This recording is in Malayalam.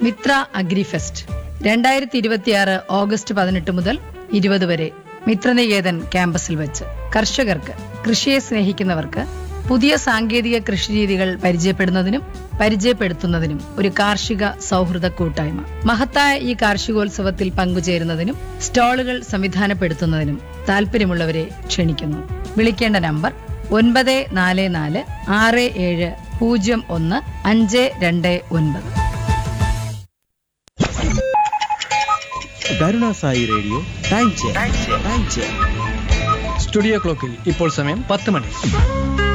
മിത്ര അഗ്രിഫെസ്റ്റ് രണ്ടായിരത്തി ഇരുപത്തിയാറ് ഓഗസ്റ്റ് പതിനെട്ട് മുതൽ ഇരുപത് വരെ മിത്രനികേതൻ ക്യാമ്പസിൽ വെച്ച് കർഷകർക്ക് കൃഷിയെ സ്നേഹിക്കുന്നവർക്ക് പുതിയ സാങ്കേതിക കൃഷിരീതികൾ പരിചയപ്പെടുന്നതിനും പരിചയപ്പെടുത്തുന്നതിനും ഒരു കാർഷിക സൗഹൃദ കൂട്ടായ്മ മഹത്തായ ഈ കാർഷികോത്സവത്തിൽ പങ്കുചേരുന്നതിനും സ്റ്റാളുകൾ സംവിധാനപ്പെടുത്തുന്നതിനും താല്പര്യമുള്ളവരെ ക്ഷണിക്കുന്നു വിളിക്കേണ്ട നമ്പർ ഒൻപത് നാല് നാല് ആറ് ഏഴ് പൂജ്യം ഒന്ന് അഞ്ച് രണ്ട് ഒൻപത് Karunasai radio time chair time chair studio ക്ലോക്കിൽ ഇപ്പോൾ സമയം പത്ത് മണി